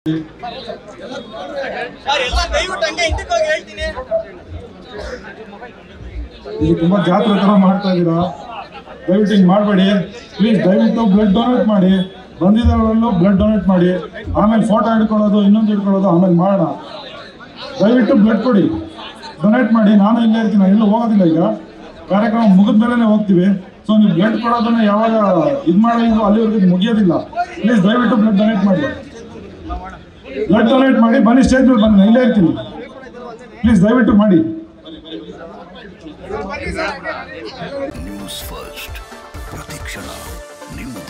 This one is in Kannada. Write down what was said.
ಸರ್ ಎಲ್ಲ ದಯವಿಟ್ಟು ಹಂಗೆ ಹಿಂದಕ್ಕೆ ಹೋಗಿ ಹೇಳ್ತೀನಿ ಇದು ತುಂಬಾ ಜಾತ್ರೆ ತರ ಮಾಡ್ತಾ ಇದ್ದೀರಾ ದಯವಿಟ್ಟು ಹಿಂಗೆ ಮಾಡಬೇಡಿ ಪ್ಲೀಸ್ ದಯವಿಟ್ಟು ಬ್ಲಡ್ ಡೊನೇಟ್ ಮಾಡಿ ಬಂದಿದ್ದವರಲ್ಲೂ ಬ್ಲಡ್ ಡೊನೇಟ್ ಮಾಡಿ ಆಮೇಲೆ ಫೋಟೋ ಹಿಡ್ಕೊಳ್ಳೋದು ಇನ್ನೊಂದು ಹಿಡ್ಕೊಳ್ಳೋದು ಆಮೇಲೆ ಮಾಡೋಣ ದಯವಿಟ್ಟು ಬ್ಲಡ್ ಕೊಡಿ ಡೊನೇಟ್ ಮಾಡಿ ನಾನು ಇಲ್ಲೇ ಇರ್ತೀನಿ ನಾನು ಎಲ್ಲೂ ಹೋಗೋದಿಲ್ಲ ಈಗ ಕಾರ್ಯಕ್ರಮ ಮುಗಿದ ಮೇಲೆ ಹೋಗ್ತೀವಿ ಸೊ ನೀವು ಬ್ಲಡ್ ಕೊಡೋದನ್ನ ಯಾವಾಗ ಇದು ಮಾಡೋದು ಅಲ್ಲಿವರೆಗೂ ಇದು ಮುಗಿಯೋದಿಲ್ಲ ಪ್ಲೀಸ್ ದಯವಿಟ್ಟು ಬ್ಲಡ್ ಡೊನೇಟ್ ಮಾಡಿ ಬ್ಲಡ್ ಡೊನೇಟ್ ಮಾಡಿ ಬನ್ನಿ ಸ್ಟೇಜ್ ಮೇಲೆ ಬನ್ನಿ ನಾನು ಇಲ್ಲೇ ಇರ್ತೀನಿ ಪ್ಲೀಸ್ ದಯವಿಟ್ಟು ಮಾಡಿ ನ್ಯೂಸ್ ಫಸ್ಟ್ ಪ್ರತಿಕ್ಷಣ ನಿಮ್ಮ